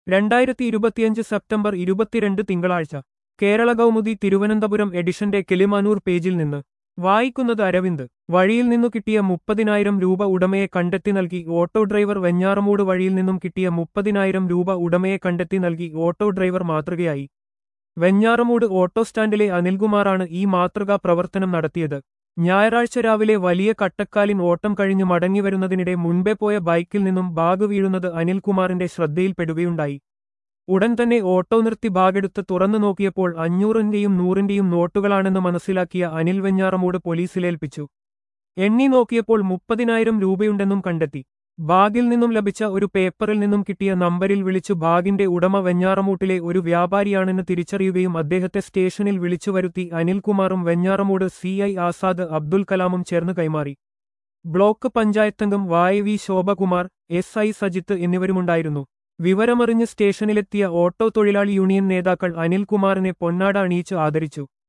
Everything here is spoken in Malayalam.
രണ്ടായിരത്തി ഇരുപത്തിയഞ്ച് സെപ്റ്റംബർ ഇരുപത്തിരണ്ട് തിങ്കളാഴ്ച കേരള കൗമുദി തിരുവനന്തപുരം എഡിഷന്റെ കിളിമാനൂർ പേജിൽ നിന്ന് വായിക്കുന്നത് അരവിന്ദ് വഴിയിൽ നിന്നു കിട്ടിയ മുപ്പതിനായിരം രൂപ ഉടമയെ കണ്ടെത്തി നൽകി ഓട്ടോ ഡ്രൈവർ വെഞ്ഞാറമൂട് വഴിയിൽ നിന്നും കിട്ടിയ മുപ്പതിനായിരം രൂപ ഉടമയെ കണ്ടെത്തി നൽകി ഓട്ടോ ഡ്രൈവർ മാതൃകയായി വെഞ്ഞാറമൂട് ഓട്ടോ സ്റ്റാൻഡിലെ അനിൽകുമാറാണ് ഈ മാതൃകാ പ്രവർത്തനം നടത്തിയത് ഞായറാഴ്ച രാവിലെ വലിയ കട്ടക്കാലിൻ ഓട്ടം കഴിഞ്ഞ് മടങ്ങിവരുന്നതിനിടെ മുൻപേ പോയ ബൈക്കിൽ നിന്നും ബാഗ് വീഴുന്നത് അനിൽകുമാറിന്റെ ശ്രദ്ധയിൽപ്പെടുകയുണ്ടായി ഉടൻ തന്നെ ഓട്ടോ നിർത്തി ബാഗെടുത്ത് തുറന്നു നോക്കിയപ്പോൾ അഞ്ഞൂറിന്റെയും നൂറിന്റെയും നോട്ടുകളാണെന്ന് മനസ്സിലാക്കിയ അനിൽ വെഞ്ഞാറമൂട് പോലീസിലേൽപ്പിച്ചു എണ്ണി നോക്കിയപ്പോൾ മുപ്പതിനായിരം രൂപയുണ്ടെന്നും കണ്ടെത്തി ബാഗിൽ നിന്നും ലഭിച്ച ഒരു പേപ്പറിൽ നിന്നും കിട്ടിയ നമ്പരിൽ വിളിച്ചു ബാഗിന്റെ ഉടമ വെഞ്ഞാറമൂട്ടിലെ ഒരു വ്യാപാരിയാണെന്ന് തിരിച്ചറിയുകയും അദ്ദേഹത്തെ സ്റ്റേഷനിൽ വിളിച്ചു വരുത്തി അനിൽകുമാറും വെഞ്ഞാറമൂട് സി ഐ ആസാദ് അബ്ദുൽ കലാമും ചേർന്ന് കൈമാറി ബ്ലോക്ക് പഞ്ചായത്തംഗം വായ V Shobhakumar S I Sajith എന്നിവരുമുണ്ടായിരുന്നു വിവരമറിഞ്ഞ് സ്റ്റേഷനിലെത്തിയ ഓട്ടോ തൊഴിലാളി യൂണിയൻ നേതാക്കൾ അനിൽകുമാറിനെ പൊന്നാട അണിയിച്ച് ആദരിച്ചു